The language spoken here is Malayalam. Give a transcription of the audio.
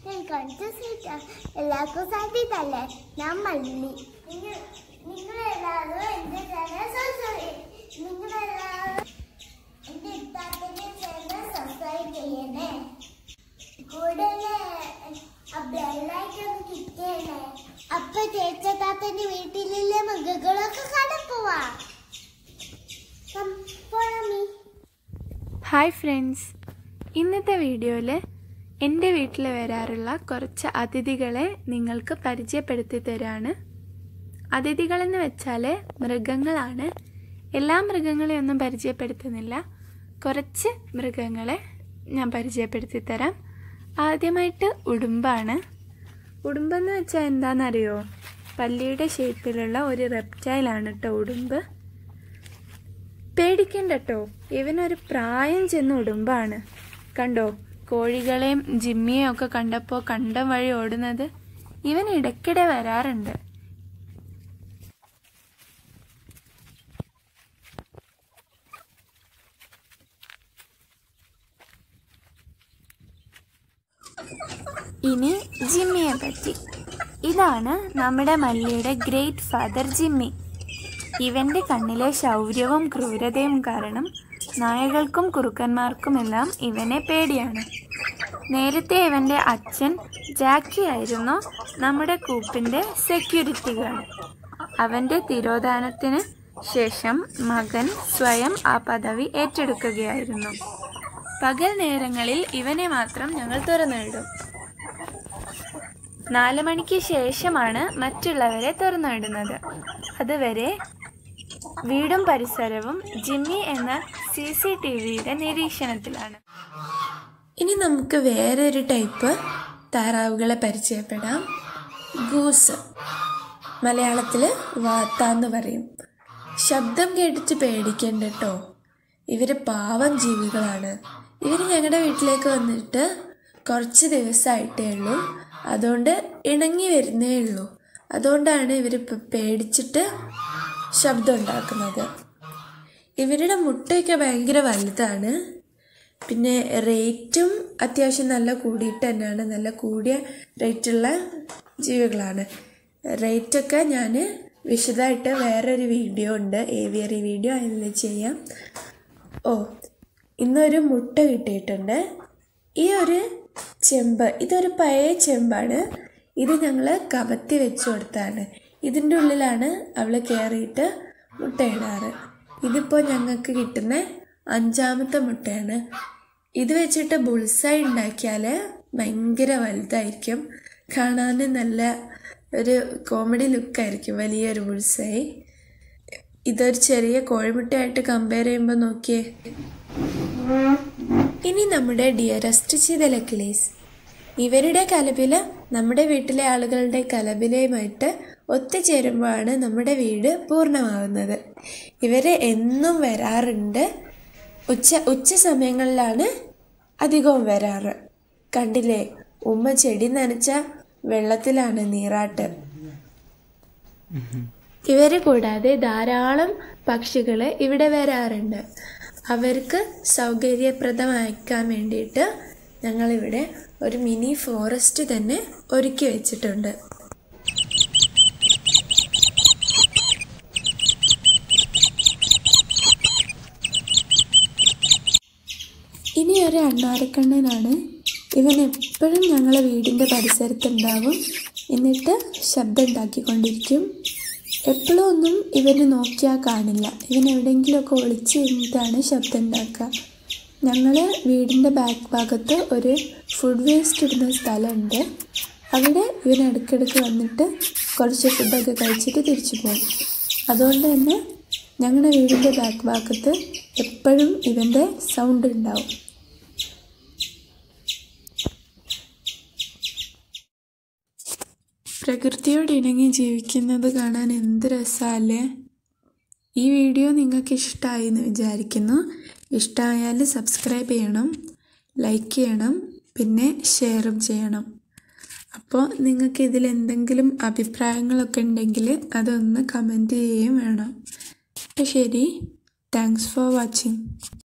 കുറച്ച് സ്വീറ്റ് എല്ലാവർക്കും സാധ്യതല്ലേ ഞാൻ മല്ലി നിങ്ങൾ നിങ്ങളെല്ലാവരും എൻ്റെ ചാനൽ സബ്സ്ക്രൈബ് നിങ്ങളെല്ലാവരും എൻ്റെ ഇത്താത്തിൻ്റെ ചാനൽ സബ്സ്ക്രൈബ് ചെയ്യണേ കൂടുതല് ബെല്ലൈക്കൺ കിട്ടണേ അപ്പൊ ചേച്ച താത്തന്റെ വീട്ടിലുള്ള മൃഗങ്ങളൊക്കെ കാണാൻ പോവാ പോണമീ ഹായ് ഫ്രണ്ട്സ് ഇന്നത്തെ വീഡിയോയിൽ എൻ്റെ വീട്ടിൽ വരാറുള്ള കുറച്ച് അതിഥികളെ നിങ്ങൾക്ക് പരിചയപ്പെടുത്തി തരാണ് അതിഥികളെന്ന് വെച്ചാൽ മൃഗങ്ങളാണ് എല്ലാ മൃഗങ്ങളെയും ഒന്നും പരിചയപ്പെടുത്തുന്നില്ല കുറച്ച് മൃഗങ്ങളെ ഞാൻ പരിചയപ്പെടുത്തി തരാം ആദ്യമായിട്ട് ഉടുമ്പാണ് ഉടുമ്പെന്ന് വെച്ചാൽ എന്താണെന്നറിയോ പല്ലിയുടെ ഷേപ്പിലുള്ള ഒരു റെപ്റ്റൈലാണ് കേട്ടോ ഉടുമ്പ് പേടിക്കണ്ട കേട്ടോ ഇവനൊരു പ്രായം ചെന്ന ഉടുമ്പാണ് കണ്ടോ കോഴികളെയും ജിമ്മിയെയും ഒക്കെ കണ്ടപ്പോൾ കണ്ടം വഴി ഓടുന്നത് ഇവൻ ഇടയ്ക്കിടെ വരാറുണ്ട് ഇനി ജിമ്മിയെ പറ്റി ഇതാണ് നമ്മുടെ മല്ലിയുടെ ഗ്രേറ്റ് ഫാദർ ജിമ്മി ഇവന്റെ കണ്ണിലെ ശൗര്യവും ക്രൂരതയും കാരണം നായകൾക്കും കുറുക്കന്മാർക്കുമെല്ലാം ഇവനെ പേടിയാണ് നേരത്തെ ഇവന്റെ അച്ഛൻ ജാക്കി ആയിരുന്നു നമ്മുടെ കൂപ്പിന്റെ സെക്യൂരിറ്റി ഗാർഡ് അവന്റെ തിരോധാനത്തിന് ശേഷം മകൻ സ്വയം ആ പദവി ഏറ്റെടുക്കുകയായിരുന്നു പകൽ നേരങ്ങളിൽ ഇവനെ മാത്രം ഞങ്ങൾ തുറന്നുവിടും നാല് മണിക്ക് ശേഷമാണ് മറ്റുള്ളവരെ തുറന്നുവിടുന്നത് അതുവരെ വീടും പരിസരവും ജിമ്മി എന്ന സി സി ടി വിയുടെ നിരീക്ഷണത്തിലാണ് ഇനി നമുക്ക് വേറൊരു ടൈപ്പ് താറാവുകളെ പരിചയപ്പെടാം ഗൂസ് മലയാളത്തിൽ വാത്ത എന്ന് പറയും ശബ്ദം കേട്ടിട്ട് പേടിക്കണ്ട കേട്ടോ ഇവർ പാവം ജീവികളാണ് ഇവർ ഞങ്ങളുടെ വീട്ടിലേക്ക് വന്നിട്ട് കുറച്ച് ദിവസമായിട്ടേ ഉള്ളൂ അതുകൊണ്ട് ഇണങ്ങി വരുന്നേ ഉള്ളൂ അതുകൊണ്ടാണ് ഇവർ പേടിച്ചിട്ട് ശബ്ദം ഉണ്ടാക്കുന്നത് ഇവരുടെ മുട്ടയൊക്കെ ഭയങ്കര വലുതാണ് പിന്നെ റേറ്റും അത്യാവശ്യം നല്ല കൂടിയിട്ട് തന്നെയാണ് നല്ല കൂടിയ റേറ്റുള്ള ജീവികളാണ് റേറ്റൊക്കെ ഞാൻ വിശദമായിട്ട് വേറൊരു വീഡിയോ ഉണ്ട് ഏവിയറി വീഡിയോ അതിൽ ചെയ്യാം ഓ ഇന്നൊരു മുട്ട കിട്ടിയിട്ടുണ്ട് ഈ ഒരു ചെമ്പ് ഇതൊരു പഴയ ചെമ്പാണ് ഇത് ഞങ്ങൾ കവത്തി വെച്ച് കൊടുത്താണ് ഇതിൻ്റെ ഉള്ളിലാണ് അവൾ കയറിയിട്ട് മുട്ടയിടാറ് ഇതിപ്പോൾ ഞങ്ങൾക്ക് കിട്ടുന്ന അഞ്ചാമത്തെ മുട്ടയാണ് ഇത് വെച്ചിട്ട് ബുൾസായി ഉണ്ടാക്കിയാൽ ഭയങ്കര വലുതായിരിക്കും കാണാൻ നല്ല ഒരു കോമഡി ലുക്കായിരിക്കും വലിയൊരു ബുൾസായി ഇതൊരു ചെറിയ കോഴിമുട്ടയായിട്ട് കമ്പയർ ചെയ്യുമ്പോൾ നോക്കിയേ ഇനി നമ്മുടെ ഡിയറസ്റ്റ് ചിതലക്കിളീസ് ഇവരുടെ കലപില നമ്മുടെ വീട്ടിലെ ആളുകളുടെ കലപിലയുമായിട്ട് ഒത്തുചേരുമ്പോഴാണ് നമ്മുടെ വീട് പൂർണ്ണമാവുന്നത് ഇവർ എന്നും വരാറുണ്ട് ഉച്ച ഉച്ച സമയങ്ങളിലാണ് അധികവും വരാറ് കണ്ടില്ലേ ഉമ്മ ചെടി നനച്ച വെള്ളത്തിലാണ് നീറാട്ട് ഇവരെ കൂടാതെ ധാരാളം പക്ഷികൾ ഇവിടെ വരാറുണ്ട് അവർക്ക് സൗകര്യപ്രദമാക്കാൻ വേണ്ടിയിട്ട് ഞങ്ങളിവിടെ ഒരു മിനി ഫോറസ്റ്റ് തന്നെ ഒരുക്കി വെച്ചിട്ടുണ്ട് ഇനി ഒരു അണ്ണാരക്കണ്ണനാണ് ഇവൻ എപ്പോഴും ഞങ്ങളെ വീടിൻ്റെ പരിസരത്തുണ്ടാവും എന്നിട്ട് ശബ്ദം ഉണ്ടാക്കിക്കൊണ്ടിരിക്കും എപ്പോഴും ഒന്നും ഇവന് നോക്കിയാൽ കാണില്ല ഇവൻ എവിടെയെങ്കിലുമൊക്കെ ഒളിച്ച് നിന്നിട്ടാണ് ശബ്ദം ഉണ്ടാക്കുക ഞങ്ങൾ വീടിൻ്റെ ബാക്ക് ഭാഗത്ത് ഒരു ഫുഡ് വേസ്റ്റ് ഇടുന്ന സ്ഥലമുണ്ട് അവിടെ ഇവൻ ഇടയ്ക്കിടയ്ക്ക് വന്നിട്ട് കുറച്ച് ഫുഡൊക്കെ കഴിച്ചിട്ട് തിരിച്ചു പോകും അതുകൊണ്ട് തന്നെ ഞങ്ങളുടെ വീടിൻ്റെ ബാക്ക് ഭാഗത്ത് എപ്പോഴും ഇവൻ്റെ സൗണ്ട് ഉണ്ടാവും പ്രകൃതിയോട് ഇണങ്ങി ജീവിക്കുന്നത് കാണാൻ എന്ത് രസമല്ലേ ഈ വീഡിയോ നിങ്ങൾക്ക് ഇഷ്ടമായി എന്ന് വിചാരിക്കുന്നു ഇഷ്ടമായാൽ സബ്സ്ക്രൈബ് ചെയ്യണം ലൈക്ക് ചെയ്യണം പിന്നെ ഷെയറും ചെയ്യണം അപ്പോൾ നിങ്ങൾക്ക് ഇതിൽ എന്തെങ്കിലും അഭിപ്രായങ്ങളൊക്കെ ഉണ്ടെങ്കിൽ അതൊന്ന് കമൻറ്റ് ചെയ്യുകയും വേണം അപ്പോൾ ശരി താങ്ക്സ് ഫോർ വാച്ചിങ്